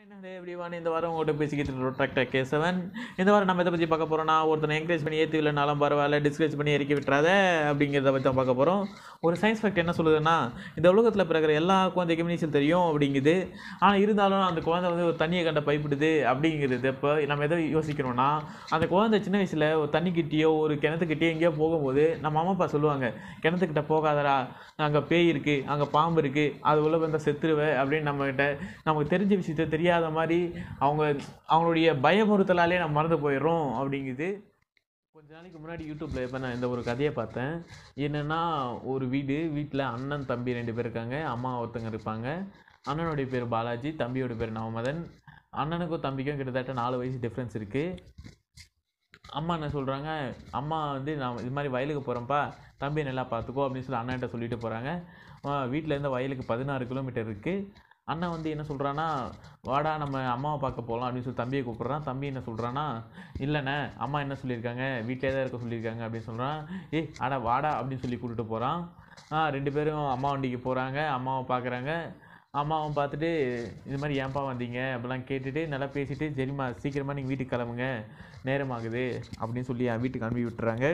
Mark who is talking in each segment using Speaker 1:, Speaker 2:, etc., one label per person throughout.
Speaker 1: என்ன எப்படிவான இந்த வாரம் உங்கள்கிட்ட பேசிக்கிட்டு ட்ராக்டர் கே செவன் இந்த வாரம் நம்ம எதை பற்றி பார்க்க போகிறோம்னா ஒருத்தனை என்கரேஜ் பண்ணி ஏற்றி இல்லைனாலும் பரவாயில்ல டிஸ்கரேஜ் பண்ணி இறக்கி விட்டுறாத அப்படிங்கிறத பற்றி தான் பார்க்க போகிறோம் ஒரு சயின்ஸ் ஃபேக்ட் என்ன சொல்லுதுன்னா இந்த உலகத்தில் பிறகுற எல்லா குழந்தைக்குமே நீச்சல் தெரியும் அப்படிங்குது ஆனால் இருந்தாலும் அந்த குழந்தை வந்து ஒரு தண்ணியை கண்ட பயப்படுது அப்படிங்கிறது இப்போ நம்ம எதை யோசிக்கணும்னா அந்த குழந்தை சின்ன வயசில் ஒரு தண்ணிக்கிட்டேயோ ஒரு கிணத்துக்கிட்டேயோ எங்கேயோ போகும்போது நம்ம அம்மா அப்பா சொல்லுவாங்க கிணத்துக்கிட்ட போகாதடா அங்கே பேய் இருக்குது அங்கே பாம்பு இருக்குது அது உள்ள வந்தால் செத்துருவேன் அப்படின்னு நம்மக்கிட்ட நமக்கு தெரிஞ்ச விஷயத்த தெரியாத மாதிரி அவங்க அவங்களுடைய பயமுறுத்தலாலே நம்ம மறந்து போயிடுறோம் அப்படிங்குது கொஞ்ச நாளைக்கு முன்னாடி யூடியூப்பில் இப்போ நான் இந்த ஒரு கதையை பார்த்தேன் என்னென்னா ஒரு வீடு வீட்டில் அண்ணன் தம்பி ரெண்டு பேர் இருக்காங்க அம்மா ஒருத்தங்க இருப்பாங்க அண்ணனுடைய பேர் பாலாஜி தம்பியோட பேர் நவமதன் அண்ணனுக்கும் தம்பிக்கும் கிட்டத்தட்ட நாலு வயசு டிஃப்ரென்ஸ் இருக்குது அம்மா என்ன சொல்கிறாங்க அம்மா வந்து நான் இது மாதிரி வயலுக்கு போகிறேன்ப்பா தம்பி நல்லா பார்த்துக்கோ அப்படின்னு சொல்லி அண்ணன்ட்ட சொல்லிட்டு போகிறாங்க வீட்டிலேருந்து வயலுக்கு பதினாறு கிலோமீட்டர் இருக்குது அண்ணன் வந்து என்ன சொல்கிறான்னா வாடா நம்ம அம்மாவை பார்க்க போகலாம் அப்படின்னு சொல்லி தம்பியை கூப்பிட்றான் தம்பி என்ன சொல்கிறான்னா இல்லைண்ணே அம்மா என்ன சொல்லியிருக்காங்க வீட்டிலே தான் இருக்க சொல்லியிருக்காங்க அப்படின்னு சொல்கிறான் ஏய் அடா வாடா அப்படின்னு சொல்லி கூட்டிட்டு போகிறான் ரெண்டு பேரும் அம்மா வண்டிக்கு போகிறாங்க அம்மாவை பார்க்குறாங்க அம்மாவும் பார்த்துட்டு இது மாதிரி ஏன்பா வந்தீங்க அப்படிலாம் கேட்டுட்டு நல்லா பேசிட்டு சரிம்மா சீக்கிரமாக நீங்கள் வீட்டுக்கு கிளம்புங்க நேரமாகுது அப்படின்னு சொல்லி என் வீட்டுக்கு அனுப்பி விட்டுறாங்க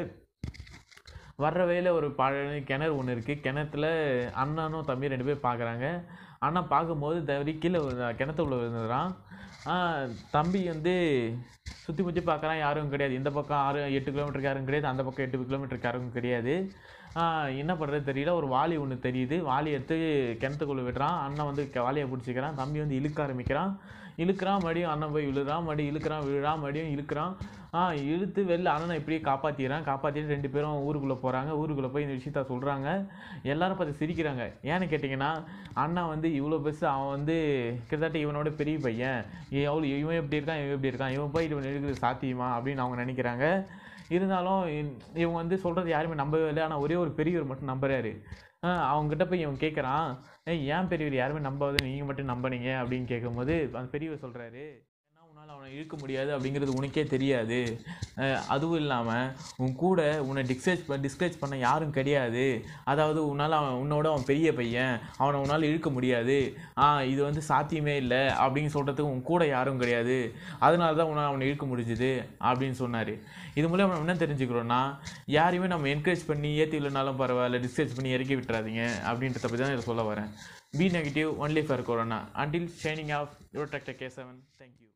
Speaker 1: வர்ற வழியில் ஒரு பழைய கிணறு ஒன்று இருக்குது கிணத்துல அண்ணனும் தம்பி ரெண்டு பேர் பார்க்குறாங்க அண்ணன் பார்க்கும்போது தவறி கீழே விழுந்தா- கிணத்துக்குள்ள விழுந்துடுறான் தம்பி வந்து சுற்றி முற்றி பார்க்குறான் யாரும் கிடையாது இந்த பக்கம் ஆறு எட்டு கிலோமீட்டருக்கு யாரும் கிடையாது அந்த பக்கம் எட்டு கிலோமீட்டருக்கு யாரும் கிடையாது ஆஹ் என்ன பண்ணுறது தெரியல ஒரு வாளி ஒன்று தெரியுது வாளி எடுத்து கிணத்துக்குள்ளே விடுறான் அண்ணன் வந்து க- வாளியை பிடிச்சிக்கிறான் தம்பி வந்து இழுக்க ஆரம்பிக்கிறான் இழுக்கிறான் மறுபடியும் அண்ணன் போய் விழுறான் மறுபடியும் இழுக்கிறான் விழுறான் மறுபடியும் இழுக்கிறான் ஆ இழுத்து வெளில அண்ணனை இப்படியே காப்பாற்றிக்கிறான் காப்பாற்றிட்டு ரெண்டு பேரும் ஊருக்குள்ளே போகிறாங்க ஊருக்குள்ளே போய் இந்த விஷயத்த சொல்கிறாங்க எல்லாரும் பார்த்து சிரிக்கிறாங்க ஏன்னு கேட்டிங்கன்னா அண்ணன் வந்து இவ்வளோ பெருசு அவன் வந்து கிட்டத்தட்ட இவனோட பெரிய பையன் இவன் எவ்வளோ இவன் எப்படி இருக்கான் இவன் எப்படி இருக்கான் இவன் போய் இவன் இருக்கிறது சாத்தியமா அப்படின்னு அவங்க நினைக்கிறாங்க இருந்தாலும் இ- இவங்க வந்து சொல்கிறது யாருமே நம்பவே இல்லை ஆனால் ஒரே ஒரு பெரியவர் மட்டும் நம்புறாரு ஆஹ் அவங்ககிட்ட போய் இவன் கேட்குறான் ஏய் ஏன் பெரியவர் யாருமே நம்பாது நீங்கள் மட்டும் நம்பினீங்க அப்படின்னு கேட்கும்போது அந்த பெரியவர் சொல்கிறாரு ஏன்னா உன்னால் அவனை இழுக்க முடியாது அப்படிங்கிறது உனக்கே தெரியாது அஹ் அதுவும் இல்லாமல் உன் கூட உன்னை டிஸ்கரேஜ் பண்ண டிஸ்கரேஜ் பண்ண யாரும் கிடையாது அதாவது உன்னால் அவன் உன்னோட அவன் பெரிய பையன் அவனை உன்னால் இழுக்க முடியாது ஆ இது வந்து சாத்தியமே இல்லை அப்படின்னு சொல்கிறதுக்கு உன் கூட யாரும் கிடையாது அதனால தான் உன்னால் அவனை இழுக்க முடிஞ்சுது அப்படின்னு சொன்னார் இது மூலம் நம்ம என்ன தெரிஞ்சுக்கிறோன்னா யாரையுமே நம்ம என்கரேஜ் பண்ணி ஏற்றி இல்லைனாலும் பரவாயில்ல டிஸ்கரேஜ் பண்ணி இறக்கி விட்டுறாதீங்க அப்படின்றத பற்றி தான் இதை சொல்ல வரேன் be negative only for corona until shining of your doctor K seven thank you